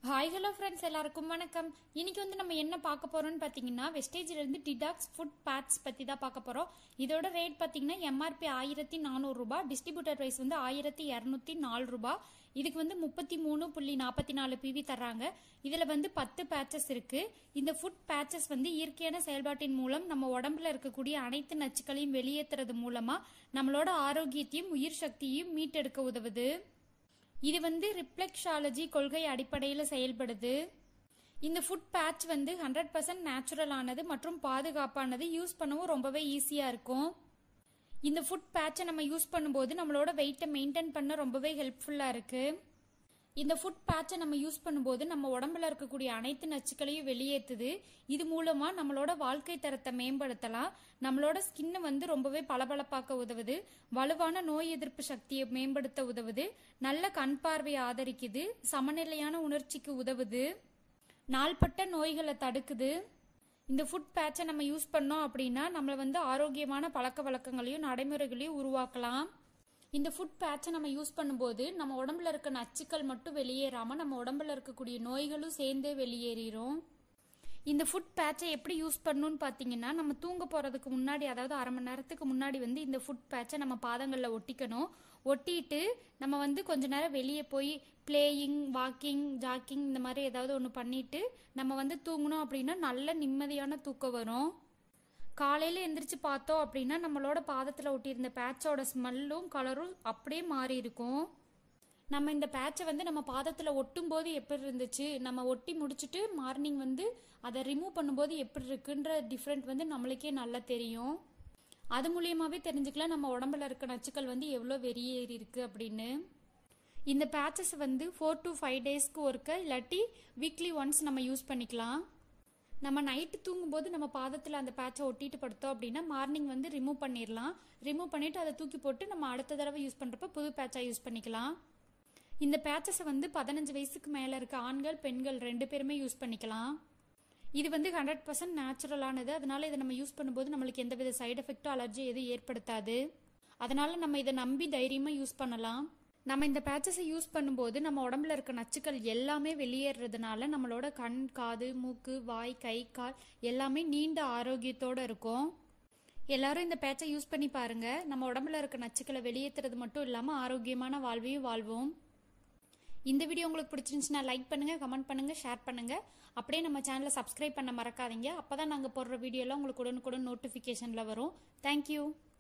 hi hello friends எல்லாருக்கும் வணக்கம் இன்னைக்கு வந்து நம்ம என்ன பார்க்க போறோம்னு பார்த்தீங்கன்னா வெஸ்டேஜ்ல இருந்து டிடாக்ஸ் ஃபுட் பேட்ஸ் பத்தி தான் பார்க்க போறோம் இதோட ரேட் பார்த்தீங்கன்னா எம்ஆர்பி ஆயிரத்தி நானூறு ரூபாய் டிஸ்ட்ரிபியூட்டர் பிரைஸ் வந்து ஆயிரத்தி இரநூத்தி நாலு ரூபாய் இதுக்கு வந்து முப்பத்தி மூணு புள்ளி நாற்பத்தி நாலு பிவி தர்றாங்க இதுல வந்து பத்து பேட்சஸ் இருக்கு இந்த ஃபுட் பேட்சஸ் வந்து இயற்கையான செயல்பாட்டின் மூலம் நம்ம உடம்புல இருக்கக்கூடிய அனைத்து நச்சுக்களையும் வெளியேற்றுறது மூலமா நம்மளோட ஆரோக்கியத்தையும் உயிர் சக்தியையும் மீட்டெடுக்க உதவுது இது வந்து ரிப்ளெக்ஷாலஜி கொள்கை அடிப்படையில் செயல்படுது இந்த ஃபுட் பேட்ச் வந்து ஹண்ட்ரட் பர்சன்ட் நேச்சுரலானது மற்றும் பாதுகாப்பானது யூஸ் பண்ணவும் ரொம்பவே ஈஸியாக இருக்கும் இந்த ஃபுட் பேட்சை நம்ம யூஸ் பண்ணும்போது நம்மளோட வெயிட்டை மெயின்டைன் பண்ண ரொம்பவே ஹெல்ப்ஃபுல்லாக இருக்குது இந்த ஃபுட் பேட்சை நம்ம யூஸ் பண்ணும்போது நம்ம உடம்புல இருக்கக்கூடிய அனைத்து நச்சுக்களையும் வெளியேற்றுது இது மூலமா நம்மளோட வாழ்க்கை தரத்தை மேம்படுத்தலாம் நம்மளோட ஸ்கின்னை வந்து ரொம்பவே பளபளப்பாக்க உதவுது வலுவான நோய் எதிர்ப்பு சக்தியை மேம்படுத்த உதவுது நல்ல கண் பார்வையை ஆதரிக்குது சமநிலையான உணர்ச்சிக்கு உதவுது நாள்பட்ட நோய்களை தடுக்குது இந்த ஃபுட் பேட்சை நம்ம யூஸ் பண்ணோம் அப்படின்னா நம்மளை வந்து ஆரோக்கியமான பழக்க வழக்கங்களையும் நடைமுறைகளையும் உருவாக்கலாம் இந்த ஃபுட் பேட்சை நம்ம யூஸ் பண்ணும்போது நம்ம உடம்புல இருக்க நச்சுக்கள் மட்டும் வெளியேறாம நம்ம உடம்புல இருக்கக்கூடிய நோய்களும் சேர்ந்தே வெளியேறிடும் இந்த ஃபுட் பேட்சை எப்படி யூஸ் பண்ணணும்னு பார்த்தீங்கன்னா நம்ம தூங்க போகிறதுக்கு முன்னாடி அதாவது அரை மணி நேரத்துக்கு முன்னாடி வந்து இந்த ஃபுட் பேட்சை நம்ம பாதங்களில் ஒட்டிக்கணும் ஒட்டிட்டு நம்ம வந்து கொஞ்ச நேரம் வெளியே போய் பிளேயிங் வாக்கிங் ஜாக்கிங் இந்த மாதிரி ஏதாவது ஒன்று பண்ணிட்டு நம்ம வந்து தூங்கணும் அப்படின்னா நல்ல நிம்மதியான தூக்கம் வரும் காலையில் எந்திரிச்சு பார்த்தோம் அப்படின்னா நம்மளோட பாதத்தில் ஒட்டியிருந்த பேட்சோட ஸ்மெல்லும் கலரும் அப்படியே மாறி இருக்கும் நம்ம இந்த பேட்சை வந்து நம்ம பாதத்தில் ஒட்டும் போது எப்படி இருந்துச்சு நம்ம ஒட்டி முடிச்சுட்டு மார்னிங் வந்து அதை ரிமூவ் பண்ணும்போது எப்படி இருக்குன்ற டிஃப்ரெண்ட் வந்து நம்மளுக்கே நல்லா தெரியும் அது மூலியமாகவே தெரிஞ்சுக்கலாம் நம்ம உடம்புல இருக்க நச்சுக்கள் வந்து எவ்வளோ வெளியேறி இருக்கு அப்படின்னு இந்த பேட்சஸ் வந்து ஃபோர் டு ஃபைவ் டேஸ்க்கு ஒருக்க இல்லாட்டி வீக்லி ஒன்ஸ் நம்ம யூஸ் பண்ணிக்கலாம் நம்ம நைட்டு தூங்கும்போது நம்ம பாதத்தில் அந்த பேட்சை ஒட்டிட்டு படுத்தோம் அப்படின்னா மார்னிங் வந்து ரிமூவ் பண்ணிடலாம் ரிமூவ் பண்ணிட்டு அதை தூக்கி போட்டு நம்ம அடுத்த தடவை யூஸ் பண்ணுறப்ப புது பேட்சாக யூஸ் பண்ணிக்கலாம் இந்த பேட்சஸை வந்து பதினஞ்சு வயசுக்கு மேலே இருக்க ஆண்கள் பெண்கள் ரெண்டு பேருமே யூஸ் பண்ணிக்கலாம் இது வந்து ஹண்ட்ரட் பர்சன்ட் நேச்சுரலானது அதனால இதை நம்ம யூஸ் பண்ணும்போது நம்மளுக்கு எந்தவித சைடு எஃபெக்டோ அலர்ஜி எதுவும் ஏற்படுத்தாது அதனால நம்ம இதை நம்பி தைரியமாக யூஸ் பண்ணலாம் நம்ம இந்த பேட்சஸை யூஸ் பண்ணும்போது நம்ம உடம்புல இருக்க நச்சுக்கள் எல்லாமே வெளியேறதுனால நம்மளோட கண் காது மூக்கு வாய் கை கால் எல்லாமே நீண்ட ஆரோக்கியத்தோட இருக்கும் எல்லாரும் இந்த பேட்சை யூஸ் பண்ணி பாருங்க நம்ம உடம்புல இருக்க நச்சுக்களை வெளியேற்றுறது மட்டும் இல்லாமல் ஆரோக்கியமான வாழ்வையும் வாழ்வோம் இந்த வீடியோ உங்களுக்கு பிடிச்சிருந்துச்சுன்னா லைக் பண்ணுங்க கமெண்ட் பண்ணுங்க ஷேர் பண்ணுங்க அப்படியே நம்ம சேனலை சப்ஸ்கிரைப் பண்ண மறக்காதீங்க அப்பதான் நாங்கள் போடுற வீடியோலாம் உங்களுக்கு உடனுக்குடன் நோட்டிஃபிகேஷனில் வரும் தேங்க்யூ